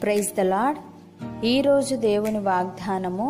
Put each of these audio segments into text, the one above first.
praise the lord ఈరోజు దేవుని వాగ్దానము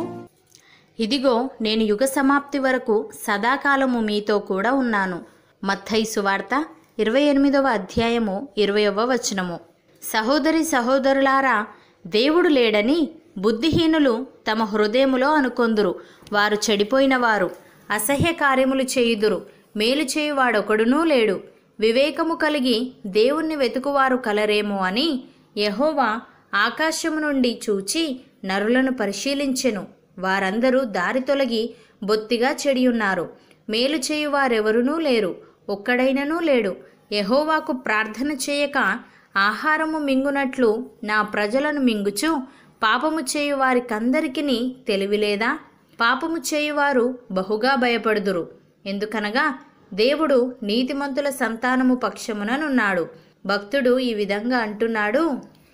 ఇదిగో నేను యుగ సమాప్తి వరకు సదాకాలము మీతో కూడా ఉన్నాను మత్తయి సువార్త ఇరవై ఎనిమిదవ అధ్యాయము ఇరవయవ వచనము సహోదరి సహోదరులారా దేవుడు లేడని బుద్ధిహీనులు తమ హృదయములో అనుకొందురు వారు చెడిపోయిన వారు అసహ్య కార్యములు చేయుదురు మేలు చేయువాడొకడునూ లేడు వివేకము కలిగి దేవుణ్ణి వెతుకువారు కలరేమో అని యెహోవా ఆకాశము నుండి చూచి నరులను పరిశీలించెను వారందరూ దారి తొలగి బొత్తిగా చెడియున్నారు మేలు చేయువారెవరునూ లేరు ఒక్కడైననూ లేడు యెహోవాకు ప్రార్థన చేయక ఆహారము మింగునట్లు నా ప్రజలను మింగుచు పాపము చేయు వారికందరికిని తెలివిలేదా పాపము చేయువారు బహుగా భయపడుదురు ఎందుకనగా దేవుడు నీతిమంతుల సంతానము పక్షముననున్నాడు భక్తుడు ఈ విధంగా అంటున్నాడు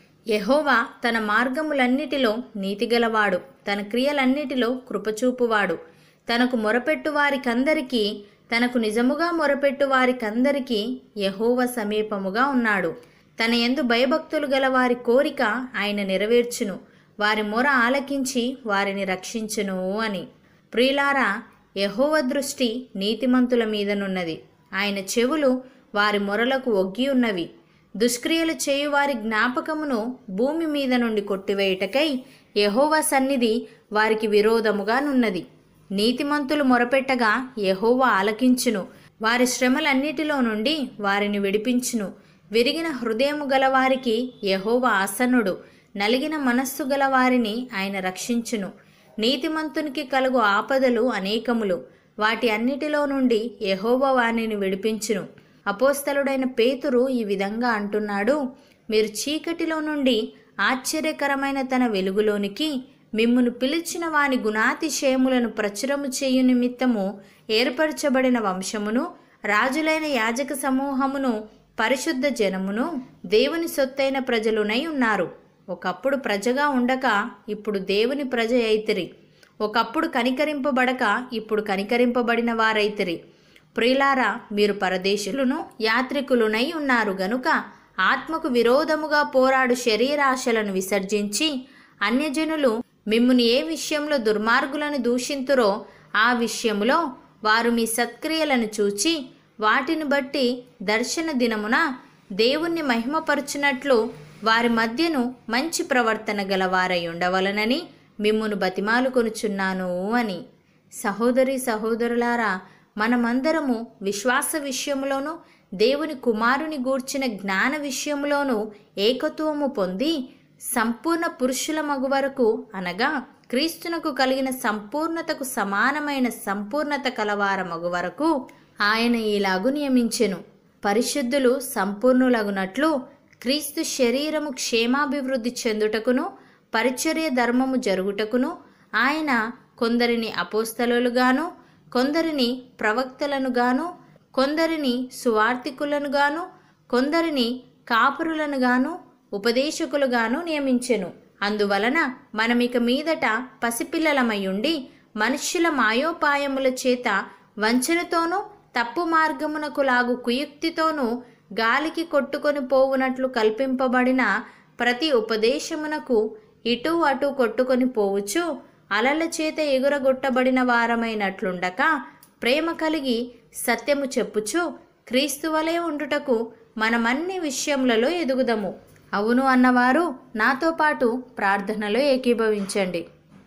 యెహోవా తన మార్గములన్నిటిలో నీతిగలవాడు తన క్రియలన్నిటిలో కృపచూపువాడు తనకు మొరపెట్టు వారికందరికీ తనకు నిజముగా మొరపెట్టు వారికందరికీ యెహోవా సమీపముగా ఉన్నాడు తన యందు భయభక్తులు గల వారి కోరిక ఆయన నెరవేర్చును వారి మొర ఆలకించి వారిని రక్షించును అని ప్రియులారా యెహోవ దృష్టి నీతిమంతుల మీదనున్నది ఆయన చెవులు వారి మొరలకు ఒగ్గి ఉన్నవి దుష్క్రియలు చేయు వారి జ్ఞాపకమును భూమి మీద నుండి కొట్టివేయుటకై యెహోవా సన్నిధి వారికి విరోధముగానున్నది నీతిమంతులు మొరపెట్టగా యెహోవా ఆలకించును వారి శ్రమలన్నిటిలో నుండి వారిని విడిపించును విరిగిన హృదయము గల వారికి యెహోవా ఆసనుడు నలిగిన మనస్సు గల వారిని ఆయన రక్షించును నీతిమంతునికి కలుగు ఆపదలు అనేకములు వాటి అన్నిటిలో నుండి యెహోవా వానిని విడిపించును అపోస్తలుడైన పేతురు ఈ విధంగా అంటున్నాడు మీరు చీకటిలో నుండి ఆశ్చర్యకరమైన తన వెలుగులోనికి మిమ్మును పిలిచిన వాని గుణాతిశయములను ప్రచురము చేయు నిమిత్తము ఏర్పరచబడిన వంశమును రాజులైన యాజక సమూహమును పరిశుద్ధ జనమును దేవుని సొత్తైన ప్రజలునై ఉన్నారు ఒకప్పుడు ప్రజగా ఉండక ఇప్పుడు దేవుని ప్రజ అయితిరి ఒకప్పుడు కనికరింపబడక ఇప్పుడు కనికరింపబడిన వారైతిరి ప్రియులారా మీరు పరదేశులను యాత్రికులునై ఉన్నారు గనుక ఆత్మకు విరోధముగా పోరాడు శరీరాశలను విసర్జించి అన్యజనులు మిమ్ముని ఏ విషయంలో దుర్మార్గులను దూషింతురో ఆ విషయములో వారు మీ సత్క్రియలను చూచి వాటిని బట్టి దర్శన దినమున దేవుణ్ణి మహిమపరచునట్లు వారి మధ్యను మంచి ప్రవర్తన గలవారై ఉండవలనని మిమ్మును బతిమాలు కొనుచున్నాను అని సహోదరి సహోదరులారా మనమందరము విశ్వాస విషయములోను దేవుని కుమారుని గూర్చిన జ్ఞాన విషయములోను ఏకత్వము పొంది సంపూర్ణ పురుషుల మగు వరకు అనగా క్రీస్తునకు కలిగిన సంపూర్ణతకు సమానమైన సంపూర్ణత కలవార మగు వరకు ఆయన ఈలాగు నియమించెను పరిశుద్ధులు సంపూర్ణులగునట్లు క్రీస్తు శరీరము క్షేమాభివృద్ధి చెందుటకును పరిచర్య ధర్మము జరుగుటకును ఆయన కొందరిని అపోస్తలుగాను కొందరిని ప్రవక్తలనుగాను కొందరిని సువార్థికులనుగాను కొందరిని కాపురులనుగాను ఉపదేశకులుగాను నియమించెను అందువలన మనమిక మీదట పసిపిల్లలమయ్యుండి మనుష్యుల మాయోపాయముల చేత వంచనతోనూ తప్పు మార్గమునకు లాగు కుయుక్తితోనూ గాలికి కొట్టుకొని పోవునట్లు కల్పింపబడిన ప్రతి ఉపదేశమునకు ఇటు అటు కొట్టుకొని పోవచ్చు అలల చేత ఎగురగొట్టబడిన వారమైనట్లుండక ప్రేమ కలిగి సత్యము చెప్పుచు క్రీస్తు వలె ఉండుటకు మనమన్ని విషయములలో ఎదుగుదము అవును అన్నవారు నాతో పాటు ప్రార్థనలో ఏకీభవించండి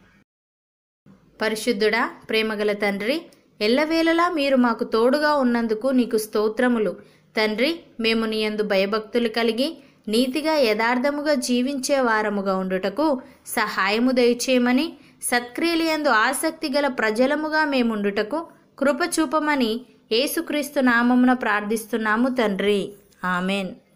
పరిశుద్ధుడా ప్రేమగల తండ్రి ఎల్లవేళలా మీరు మాకు తోడుగా ఉన్నందుకు నీకు స్తోత్రములు తండ్రి మేము నీ యందు భయభక్తులు కలిగి నీతిగా యథార్థముగా జీవించే వారముగా ఉండుటకు సహాయము దయచేయమని సత్క్రియలు యందు ఆసక్తి గల ప్రజలముగా మేముండుటకు కృప చూపమని యేసుక్రీస్తు నామమున ప్రార్థిస్తున్నాము తండ్రి ఆమెన్